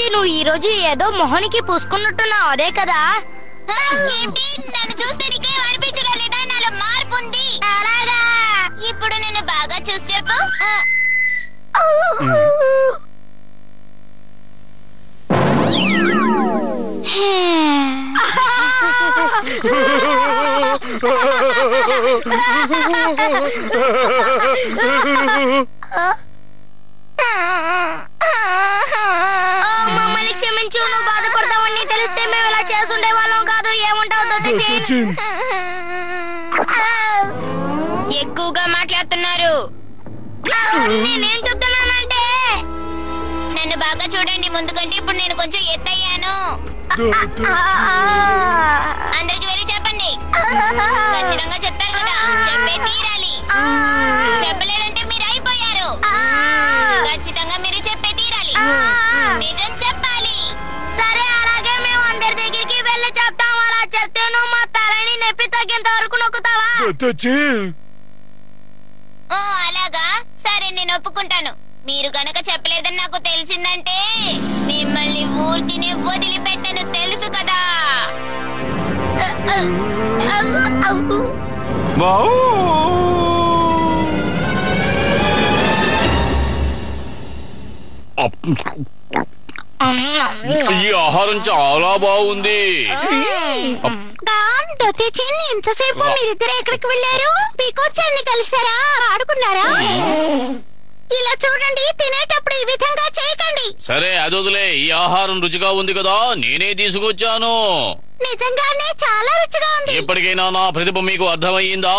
ఏంటి నువ్వు ఈ రోజు ఏదో మొహానికి పూసుకున్నట్టున్నావు అదే కదా ఏంటి నన్ను చూస్తే నీకేం అనిపించడం లేదా నాలో మార్పు ఉంది అలాగా ఇప్పుడు నన్ను బాగా చూసి చెప్పు ఓ, మమ్మల్ని క్షమించు నువ్వు బాధపడతావని తెలిస్తే మేము ఇలా చేసుండే వాళ్ళం కాదు ఏముంటావు దొడ్డి ఎక్కువగా మాట్లాడుతున్నారు నేనేం చెప్తున్నానంటే నన్ను బాగా చూడండి ముందుకంటే ఇప్పుడు నేను కొంచెం ఎత్తయ్యాను అందరికి వెళ్ళి చెప్పండి ఖచ్చితంగా చెప్తారు కదా చెప్పే తీరాలి చెప్పలేదంటే మీరు అయిపోయారు ఖచ్చితంగా మీరు చెప్పే తీరాలి నిజం చెప్పాలి సరే అలాగే మేము అందరి దగ్గరికి వెళ్ళి చెప్తాం అలా చెప్తే నువ్వు మా తలని నొప్పి తగ్గేంత వరకు నొక్కుతావా ఓ అలాగా సరే నేను ఒప్పుకుంటాను మీరు గనక చెప్పలేదని నాకు తెలిసిందంటే మిమ్మల్ని ఊరికినే వదిలిపెట్టను తెలుసు కదా ఈ ఆహారం చాలా బాగుంది డొతేచిన్ ఇంతసేపు మీరిద్దరు ఎక్కడికి వెళ్ళారు పీకోచాన్ని కలిసారా ఆడుకున్నారా ఇలా చూడండి తినేటప్పుడు ఈ విధంగా చేయకండి సరే అది వదిలే ఈ ఆహారం రుచిగా ఉంది కదా నేనే తీసుకొచ్చాను నిజంగానే చాలా రుచిగా ఉంది ఇప్పటికైనా నా ప్రతిభ మీకు అర్థమయ్యిందా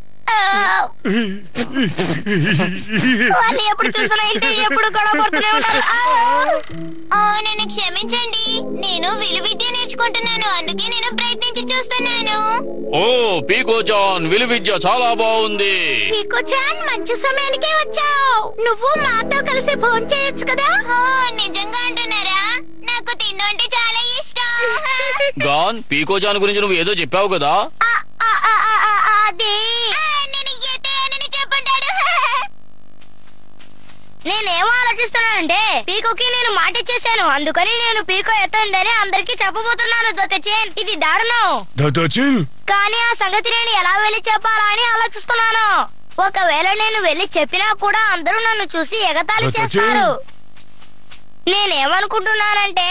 వాళ్ళు ఎప్పుడు చూసినా ఇంటే ఎప్పుడు గొడవ పడుతూనే ఉంటారు ఆ! ఓ నన్ను క్షమించండి నేను విలువిద్య నేర్చుకుంటున్నాను అందుకే నేను ప్రయత్నించి చూస్తున్నాను ఓ పీకోచాన్ విలువిద్య చాలా బాగుంది పీకోచాన్ మంచి సమయానికే వచ్చావు నువ్వు మాతో కలిసి భోజనం చేయొచ్చు కదా ఓ నిజంగా అంటున్నారా నాకు తిండు అంటే చాలా ఇష్టం గాన్ పీకోచాన్ గురించి నువ్వు ఏదో చెప్పావు కదా ఆ, ఆ, ఆ, ఆ, ఆ, ఆ, అది ఆ, నేను ఎత్తేయనని చెప్పుంటాడు నేనేం ఆలోచిస్తున్నానంటే పీకోకి నేను మాట ఇచ్చేసాను అందుకని నేను పీకో ఎత్తందని అందరికి చెప్పబోతున్నాను దొత్తచేన్ ఇది దారుణం కానీ ఆ సంగతి నేను ఎలా వెళ్ళి చెప్పాలా అని ఆలోచిస్తున్నాను ఒకవేళ నేను వెళ్ళి చెప్పినా కూడా అందరూ నన్ను చూసి ఎగతాళి చేస్తారు నేనేమనుకుంటున్నానంటే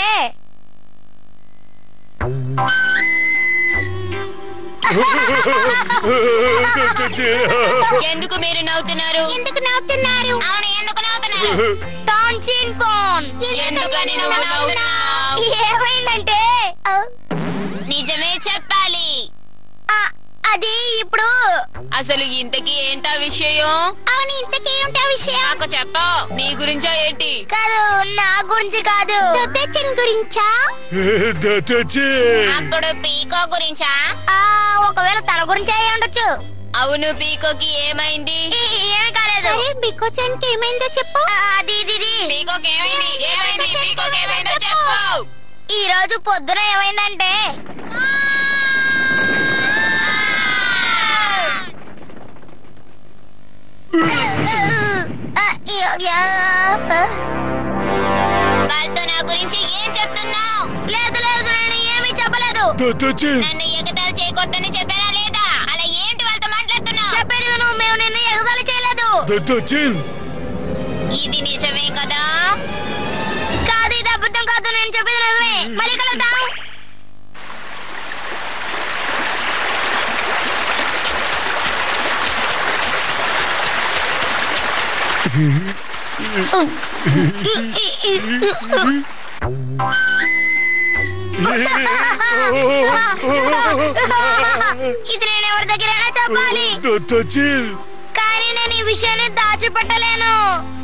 ఎందుకు మీరు నవ్వుతున్నారు ఎందుకు నవ్వుతున్నారు అవును ఎందుకు నవ్వుతున్నారు టాన్చిన్ కాన్ ఎందుకని నువ్వు నవ్వుతున్నావు ఏమైందంటే ఆ, నిజమే చెప్పాలి ఆ, అది ఇప్పుడు అసలు ఇంతకీ ఏంటా విషయం అవును ఇంతకీ ఏమిటా విషయం నాకు చెప్పు నీ గురించా ఏంటి కాదు నా గురించి కాదు డొతేచిన్ గురించా అప్పుడు పీకో గురించా ఆ ఒకవేళ తన గురించి అయి ఉండొచ్చు అవును పీకోకి ఏమైంది ఈ- ఏమీ కాలేదు సరే బికోచాన్ కి ఏమైందో చెప్పు ఆ, అది ఇది ఇది పీకోకి ఏమైంది ఏమైంది పీకోకి ఏమైందో చెప్పు ఈ రోజు పొద్దున ఏమైందంటే ఆ, యా- యా- వాళ్ళతో నా గురించి ఏం చెప్తున్నావు లేదు లేదు నేను ఏమీ చెప్పలేదు నన్ను ఎగతాళి చేయకూడదని చెప్పానా లేదా అలా ఏంటి వాళ్ళతో మాట్లాడుతున్నావు చెప్పేది నువ్వు మేము నిన్ను ఎగతాళి చేయలేదు ఇది నిజమే కదా కాదు ఇది అబద్ధం కాదు నేను చెప్పేది నిజమే మళ్ళీ కలుద్దాం ఇది నేను ఎవరి దగ్గరైనా చెప్పాలి కానీ నేను ఈ విషయాన్ని దాచిపెట్టలేను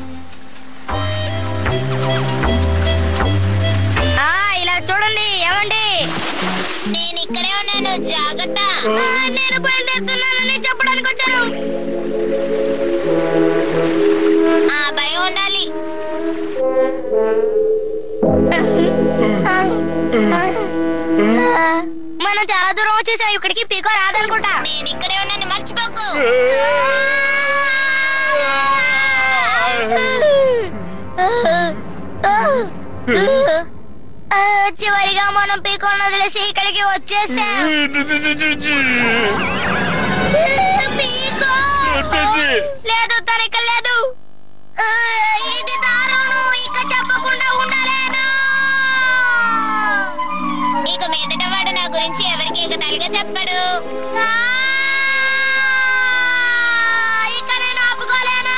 ఆ, ఇలా చూడండి ఏమండి నేను ఇక్కడే ఉన్నాను జాగ్రత్త ఆ, నేను బయలుదేరుతున్నానని చెప్పడానికి వచ్చాను ఆ భయం ఉండాలి మనం చాలా దూరం వచ్చేసాం ఇక్కడికి పీకో రాదనుకుంటా నేను ఇక్కడే ఉన్నాను మర్చిపోకు ఆ, చివరిగా మనం పీకోని వదిలేసి ఇక్కడికి వచ్చేసాం పీకో లేదు తనక లేదు ఆ, ఇది దారుణం ఇక చెప్పకుండా ఉండలేదు ఇక మీదట వాడు నా గురించి ఎవరికి ఎగతాళిగా చెప్పడు ఆ, ఇక నేను ఆపుకోలేను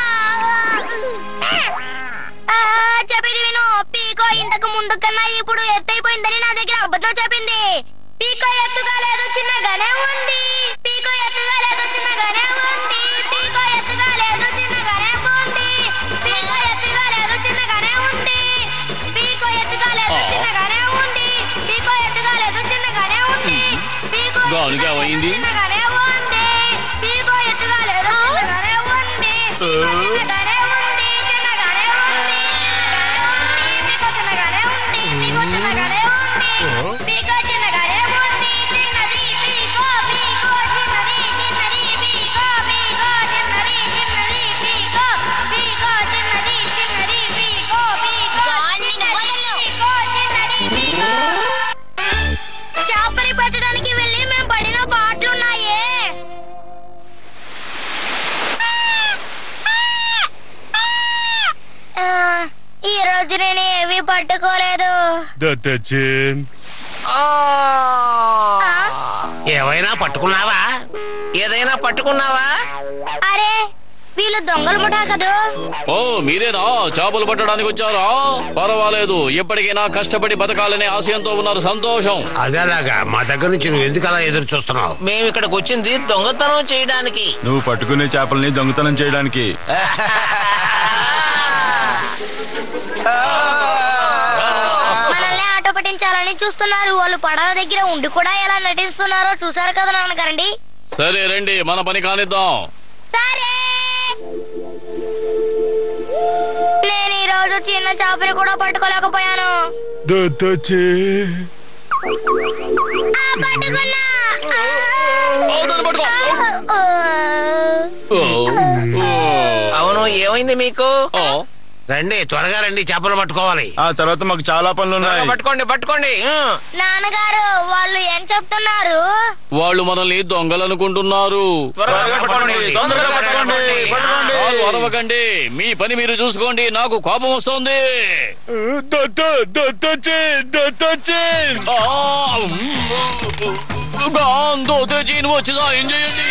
ఆ, చెప్పేది విను పీకో ఇంతకు ముందు కన్నా ఇప్పుడు ఎత్తైపోయిందని నా దగ్గర అబద్ధం చెప్పింది పీకో ఎత్తుగా లేదు చిన్నగానే ఉంది పీకో ఎత్తుగా లేదు చిన్నగానే ఉంది పీకో ఎత్తుగా లేదు చిన్నగానే ఉంది పీకో ఎత్తుగా లేదు చిన్నగానే ఉంది పీకో ఎత్తుగా లేదు చిన్నగానే ఉంది పీకో ఎత్తుగా లేదు చిన్నగానే ఉంది పీకో గానుగా అయింది? చిన్నగానే ఉంది పీకో ఎత్తుగా లేదు చిన్నగానే ఉంది పీకో చిన్నగానే ఉంది చిన్నగానే ఉంది పీకో చిన్నగానే ఉంది పీకో చిన్నగానే ఉంది పీకో చిన్నగానే ఉంది చిన్నది పీకో పీకో చిన్నది చిన్నది పీకో పీకో చిన్నది చిన్నది పీకో పీకో చిన్నది చిన్నది పీకో పీకో గాడ్ నిన్ను వదలు. పీకో చిన్నది పీకో చేపని పెట్టడానికి వెళ్ళి మేము పడిన పాటలున్నాయే ఆ, ఈ రోజు నేను ఏమీ పట్టుకోలేదు దత్తచిన్ ఆ, ఏవైనా పట్టుకున్నావా ఏదైనా పట్టుకున్నావా అరే వీళ్ళు దొంగలు ముఠా కదూ ఓ మీరేనా చేపలు పట్టడానికి వచ్చారా పర్వాలేదు ఎప్పటికైనా కష్టపడి బతకాలనే ఆశయంతో ఉన్నారు సంతోషం అదేలాగా మా దగ్గర నుంచి నువ్వు ఎందుకు అలా ఎదురు చూస్తున్నావు మేము ఇక్కడికి వచ్చింది దొంగతనం చేయడానికి నువ్వు పట్టుకునే చేపల్ని దొంగతనం చేయడానికి మనల్ని ఆటో పట్టించాలని చూస్తున్నారు వాళ్ళు పడవ దగ్గర ఉండి కూడా ఎలా నటిస్తున్నారో చూసారు కదా నాన్నగారండి సరే రండి మన పని కానిద్దాం సరే నేను ఈ రోజు చిన్న చేపని కూడా పట్టుకోలేకపోయాను దత్తచిన్ ఆ, పట్టుకున్నా ఓ, దాన్ని పట్టుకో. ఆ, ఓ, ఓ, అవును ఏమైంది మీకు ఓ. రండి త్వరగా రండి చేపలు పట్టుకోవాలి ఆ తర్వాత మాకు చాలా పనులు త్వరగా ఉన్నాయి పట్టుకోండి పట్టుకోండి ఆ. నాన్నగారు వాళ్ళు ఏం చెప్తున్నారు వాళ్ళు మనల్ని దొంగలనుకుంటున్నారు త్వరగా త్వరగా పట్టుకోండి, పట్టుకోండి తొందరగా పట్టుకోండి, పట్టుకోండి. చాలు అరవకండి మీ పని మీరు చూసుకోండి నాకు కోపం వస్తుంది దత్త దత్తచిన్ దత్తచిన్ ఆ, గాంతో తెచ్చి నువ్వు వచ్చి సాయం చేయండి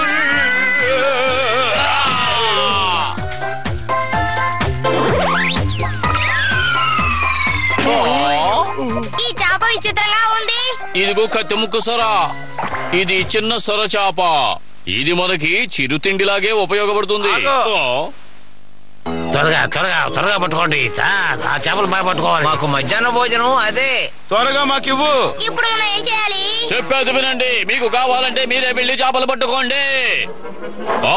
ఈ చేప విచిత్రంగా ఉంది ఇదిగో కత్తి ముక్కు సొర ఇది చిన్న సొర చేప ఇది మనకి చిరుతిండిలాగే ఉపయోగపడుతుంది ఆగు. ఓ, త్వరగా త్వరగా త్వరగా పట్టుకోండి తా- ఆ చేపలు బాగా పట్టుకోవాలి మాకు మధ్యాహ్న భోజనం అదే త్వరగా మాకివ్వు ఇప్పుడు మనం ఏం చేయాలి చెప్పేది వినండి మీకు కావాలంటే మీరే వెళ్ళి చేపలు పట్టుకోండి ఆ?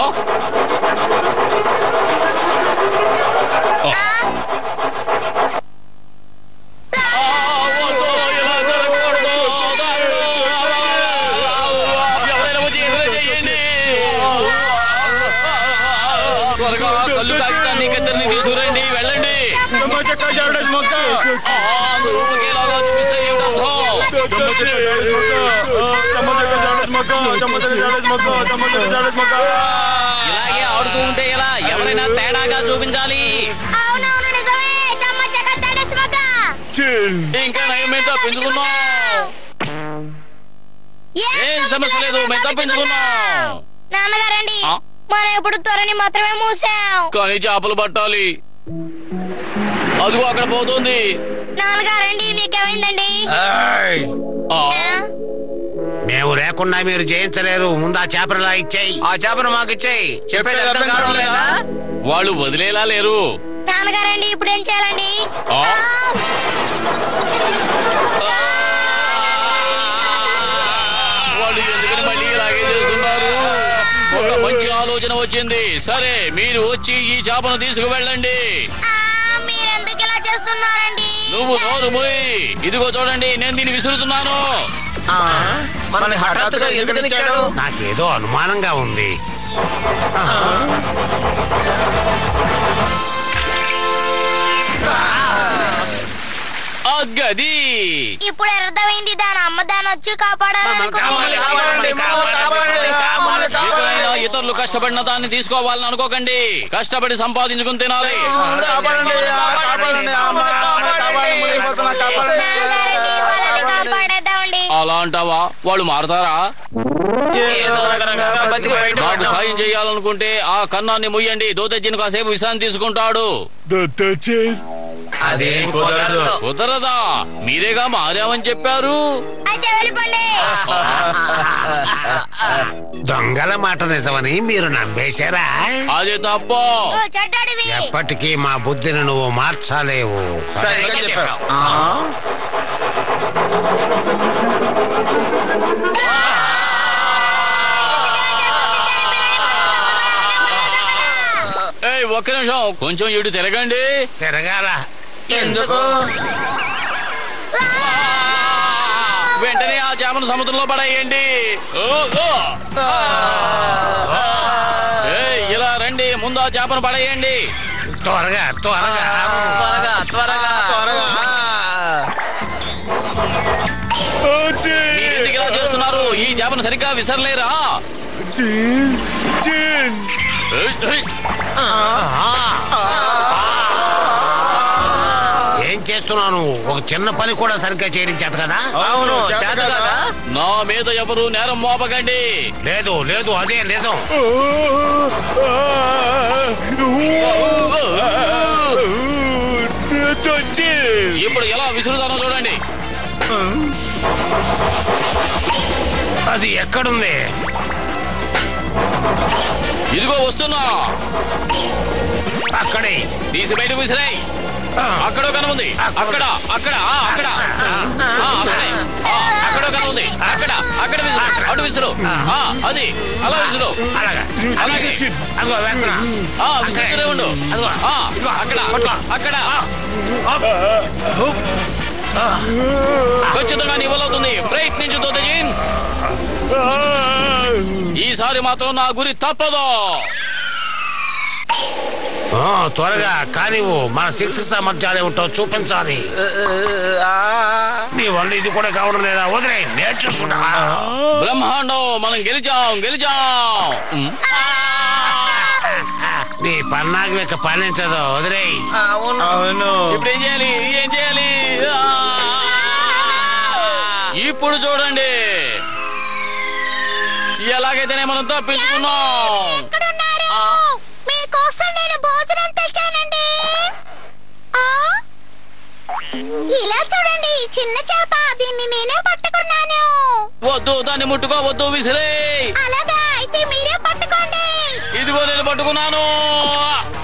ఆ, ఆ, వద్దు, ఇలా జరగకూడదు. ఎవరైనా వచ్చి ఎదురు చేయండి. త్వరగా కళ్ళు తాగితాన్ని ఇద్దరిని తీసుకురండి వెళ్ళండి దమ్మ చెక్క జాడేసి మొక్క ఆ, నువ్వు ఒకేలాగా చూపిస్తే ఏమిటర్థం? దమ్మ చెక్క జాడేసి మొక్క ఆ, దమ్మ చెక్క జాడేసి మొక్క దమ్మ చెక్క జాడేసి మొక్క దమ్మ చెక్క జాడేసి మొక్క ఇలాగే ఆడుతూ ఉంటే ఎలా ఎవరైనా తేడాగా చూపించాలి అవునవును నిజమే చమ్మ చెక్క చెడేసి మొక్క చిన్ ఇంకా నయం మేము తప్పించుకున్నాం ఏం సమస్య లేదు మేము తప్పించుకున్నాం నాన్నగారండి ఆ? మనం ఇప్పుడు త్వరని మాత్రమే మూసాం కానీ చేపలు పట్టాలి అదిగో అక్కడ పోతుంది నాన్నగారండి మీకేమైందండి ఏయ్! ఆ, ఆ? మేము లేకుండా మీరు జయించలేరు ముందు ఆ చేపలు ఇలా ఇచ్చేయి ఆ చేపను మాకు ఇచ్చేయి చెప్పేది అర్థం కావడం లేదా వాళ్ళు వదిలేలా లేరు నాన్నగారండి ఇప్పుడు ఏం చేయాలండి ఆ? వాళ్ళు ఎందుకని మళ్ళీ ఇలాగే చేస్తున్నారు ఒక మంచి ఆలోచన వచ్చింది సరే మీరు వచ్చి ఈ చేపను తీసుకువెళ్ళండి ఆ, మీరెందుకు ఇలా చేస్తున్నారండి నువ్వు నోరు మూయి ఇదిగో చూడండి నేను దీన్ని విసురుతున్నాను ఆ, మనల్ని హఠాత్తుగా ఎందుకని ఇచ్చాడు నాకేదో అనుమానంగా ఉంది ఆ! గది ఇప్పుడు అర్థమైంది దాని అమ్మ దాని వచ్చి కాపాడాలనుకుంది కాపాడండి, కాపాడండి, కాపాడండి, కాపాడండి, ఎవరైనా కాపాడండి. ఇతరులు కష్టపడిన దాన్ని తీసుకోవాలని అనుకోకండి కష్టపడి సంపాదించుకుని తినాలి కాపాడండి కాపాడండి అమ్మ కాపాడండి మునిగిపోతున్నా కాపాడండి నాగారండి, వాళ్ళని కాపాడేద్దామండి అలా అంటావా వాళ్ళు మారతారా ఏదో రకరకాలుగా బతికి నాకు బయటపడ్డాం. సాయం చేయాలనుకుంటే ఆ కన్నాన్ని ముయ్యండి దోతెజ్జిని కాసేపు విశ్రాంతి తీసుకుంటాడు అదేం కుదరదు కుదరదా మీరేగా మారామని చెప్పారు అయితే వెళ్ళిపోండి దొంగల మాట నిజమని మీరు నమ్మేశారా అది తప్ప ఓ చెడ్డాడివి ఎప్పటికీ మా బుద్ధిని నువ్వు మార్చలేవు సరిగ్గా చెప్పావు ఆ? ఏయ్ ఒక్క నిమిషం కొంచెం ఇటు తిరగండి తిరగాల ఎందుకు వెంటనే ఆ చేపను సముద్రంలో పడేయండి ఓ, ఓ. ఏయ్, ఇలా రండి ముందు ఆ చేపను పడేయండి త్వరగా త్వరగా త్వరగా త్వరగా త్వరగా మీరు ఎందుకు ఇలా చేస్తున్నారు ఈ చేపను సరిగ్గా విసరలేరా ఏయ్, ఏయ్. ఏం చేస్తున్నాను ఒక చిన్న పని కూడా సరిగ్గా చేయడం చేత కదా అవును చేత కదా నా మీద ఎవరు నేరం మోపకండి లేదు లేదు అదే నిజం ఇప్పుడు ఎలా విసురుదానో చూడండి అది ఎక్కడుంది ఇదిగో వస్తున్నా అక్కడే తీసి బయటకు విసిరాయి అక్కడ కన ఉంది అక్కడ అక్కడ ఆ, అక్కడ ఆ, అక్కడే ఆ, అక్కడ కన ఉంది అక్కడ అక్కడ విసురు అటు విసురు ఆ, అది అలా విసురు అలాగా అలాగే అదిగో వేస్తున్నా ఆ, విసురుతూనే ఉండు అదిగో. ఆ, ఇదిగో. అక్కడ పట్టుకో. అక్కడ ఖచ్చితంగా నీ వల్ల అవుతుంది ప్రయత్నించు దోదజీన్ ఈసారి మాత్రం నా గురి తప్పదు ఆ, త్వరగా కానివ్వు మన శక్తి సామర్థ్యాలు ఏమిటో చూపించాలి ఆ, నీ వల్ల ఇది కూడా కావడం లేదా వదిలే నేను చూసుకుంటా బ్రహ్మాండం మనం గెలిచాం గెలిచాం ఉమ్. నీ పన్నాకి ఇక పనించదు వదిలేయ్ అవును అవును ఇప్పుడు ఏం చేయాలి ఏం చేయాలి ఆ! ఇప్పుడు చూడండి ఎలాగైతేనే మనం తప్పించుకున్నాం ఎక్కడున్నారు మీకోసం నేను భోజనం తెచ్చానండి ఆ? ఇలా చూడండి ఈ చిన్న చేప దీన్ని నేనే పట్టుకున్నాను వద్దు దాన్ని ముట్టుకోవద్దు విసిరే అలాగా అయితే మీరే పట్టుకోండి ఇదిగో నేను పట్టుకున్నాను